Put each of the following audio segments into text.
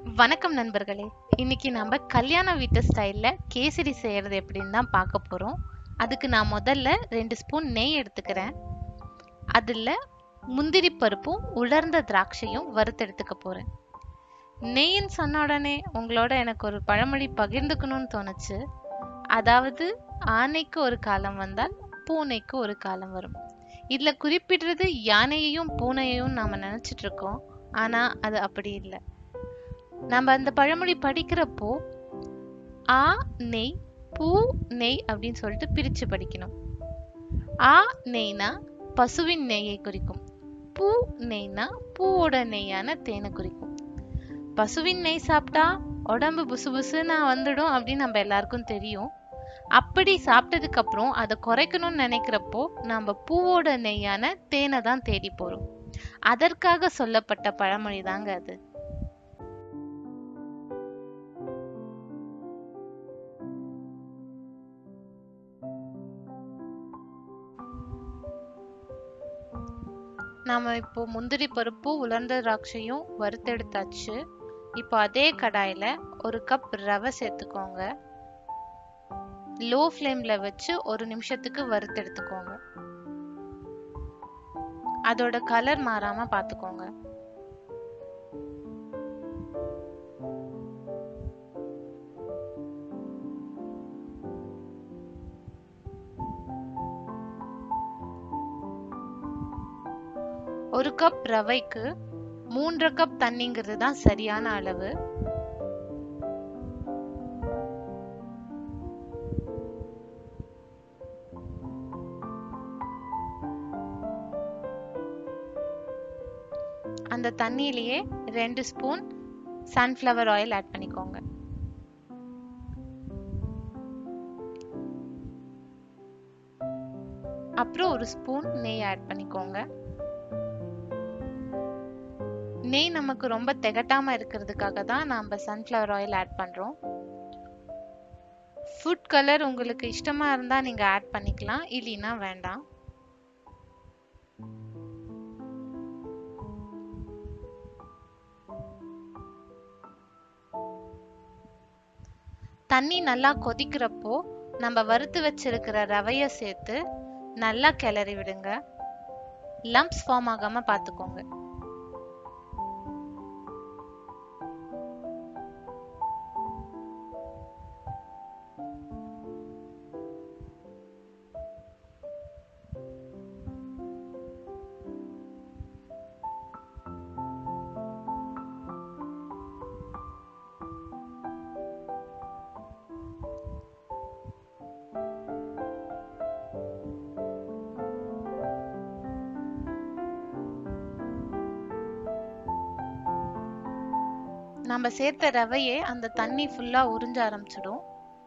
வணக்கம் நண்பர்களே இன்னைக்கு நம்ம கல்யாண வீட்டு ஸ்டைல்ல கேசரி செய்யறது எப்படின்னு தான் பார்க்க போறோம் அதுக்கு நான் முதல்ல ரெண்டு ஸ்பூன் நெய் எடுத்துக்கிறேன் அதுல முந்திரி பருப்பும் உலர்ந்த திராட்சையும் வறுத்தெடுத்துக்க போறேன் நெய்ன்னு சொன்ன உடனே உங்களோட எனக்கு ஒரு பழமொழி பகிர்ந்துக்கணும்னு தோணுச்சு அதாவது ஆனைக்கு ஒரு காலம் வந்தால் பூனைக்கு ஒரு காலம் வரும் இதுல குறிப்பிடுறது யானையையும் பூனையையும் நாம நினைச்சிட்டு இருக்கோம் ஆனா அது அப்படி இல்லை நம்ம அந்த பழமொழி படிக்கிறப்போ ஆ நெய் பூ நெய் அப்படின்னு சொல்லிட்டு பிரிச்சு படிக்கணும் ஆ நெய்னா பசுவின் நெய்யை குறிக்கும் பூ நெய்னா பூவோட நெய்யான தேனை குறிக்கும் பசுவின் நெய் சாப்பிட்டா உடம்பு புசு புசுன்னு வந்துடும் அப்படின்னு நம்ம எல்லாருக்கும் தெரியும் அப்படி சாப்பிட்டதுக்கு அப்புறம் அதை குறைக்கணும்னு நினைக்கிறப்போ நம்ம பூவோட நெய்யான தேனை தான் தேடி போறோம் அதற்காக சொல்லப்பட்ட பழமொழி தாங்க அது நாம இப்போ முந்திரி பருப்பும் உலர்ந்த திராட்சையும் வறுத்தெடுத்தாச்சு இப்போ அதே கடாயில ஒரு கப் ரவை சேர்த்துக்கோங்க லோ ஃப்ளேம்ல வச்சு ஒரு நிமிஷத்துக்கு வறுத்தெடுத்துக்கோங்க அதோட கலர் மாறாம பாத்துக்கோங்க ஒரு கப் ரவைக்கு மூன்றரை கப் தண்ணிங்கிறது தான் சரியான அளவு அந்த தண்ணியிலேயே ரெண்டு ஸ்பூன் சன்ஃப்ளவர் ஆயில் ஆட் பண்ணிக்கோங்க அப்புறம் ஒரு ஸ்பூன் நெய் ஆட் பண்ணிக்கோங்க நெய் நமக்கு ரொம்ப திகட்டாம இருக்கிறதுக்காக தான் நம்ம சன்ஃப்ளவர் ஆயில் ஆட் பண்றோம் ஃபுட் கலர் உங்களுக்கு இஷ்டமா இருந்தா நீங்க ஆட் பண்ணிக்கலாம் இல்லைன்னா வேண்டாம் தண்ணி நல்லா கொதிக்கிறப்போ நம்ம வறுத்து வச்சிருக்கிற ரவைய சேர்த்து நல்லா கிளறி விடுங்க லம்ப்ஸ் ஃபார்ம் ஆகாம பாத்துக்கோங்க நம்ம சேர்த்த ரவையே அந்த தண்ணி ஃபுல்லா உறிஞ்ச ஆரம்பிச்சிடும்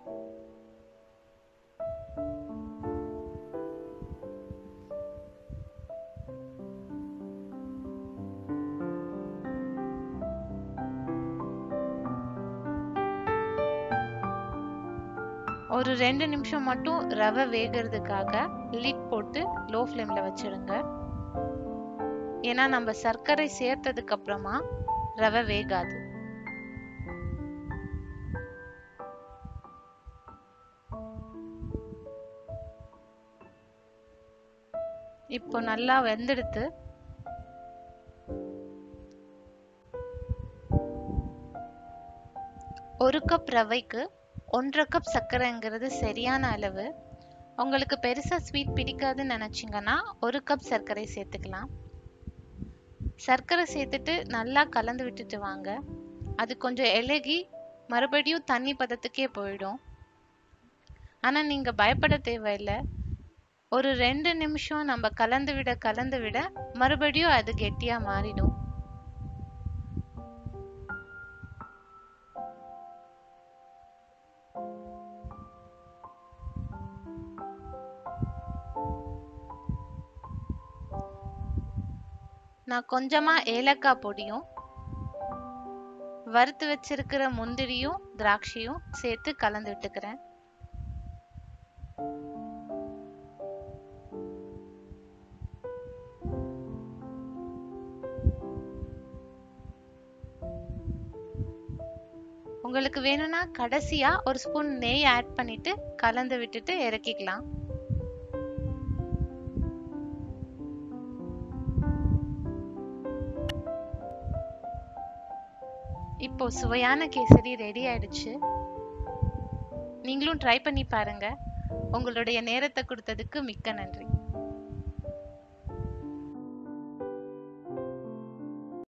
ஒரு ரெண்டு நிமிஷம் மட்டும் ரவை வேகிறதுக்காக லிட் போட்டு லோ ஃப்ளேம்ல வச்சிடுங்க ஏன்னா நம்ம சர்க்கரை சேர்த்ததுக்கு அப்புறமா ரவை வேகாது இப்போ நல்லா வெந்தெடுத்து ஒரு கப் ரவைக்கு ஒன்றரை கப் சர்க்கரைங்கிறது சரியான அளவு உங்களுக்கு பெருசா ஸ்வீட் பிடிக்காதுன்னு நினைச்சீங்கன்னா ஒரு கப் சர்க்கரை சேர்த்துக்கலாம் சர்க்கரை சேர்த்துட்டு நல்லா கலந்து விட்டுட்டு வாங்க அது கொஞ்சம் இலகி மறுபடியும் தண்ணி பதத்துக்கே போயிடும் ஆனா நீங்க பயப்பட தேவையில்லை ஒரு ரெண்டு நிமிஷம் நம்ம கலந்து விட கலந்து விட மறுபடியும் அது கெட்டியா மாறிடும் நான் கொஞ்சமா ஏலக்காய் பொடியும் வறுத்து வச்சிருக்கிற முந்திரியும் திராட்சையும் சேர்த்து கலந்து விட்டுக்கிறேன் உங்களுக்கு வேணும்னா கடைசியா ஒரு ஸ்பூன் நெய் ஆட் பண்ணிட்டு கலந்து விட்டுட்டு இறக்கிக்கலாம் இப்போ சுவையான கேசரி ரெடி ஆயிடுச்சு நீங்களும் ட்ரை பண்ணி பாருங்க உங்களுடைய நேரத்தை கொடுத்ததுக்கு மிக்க நன்றி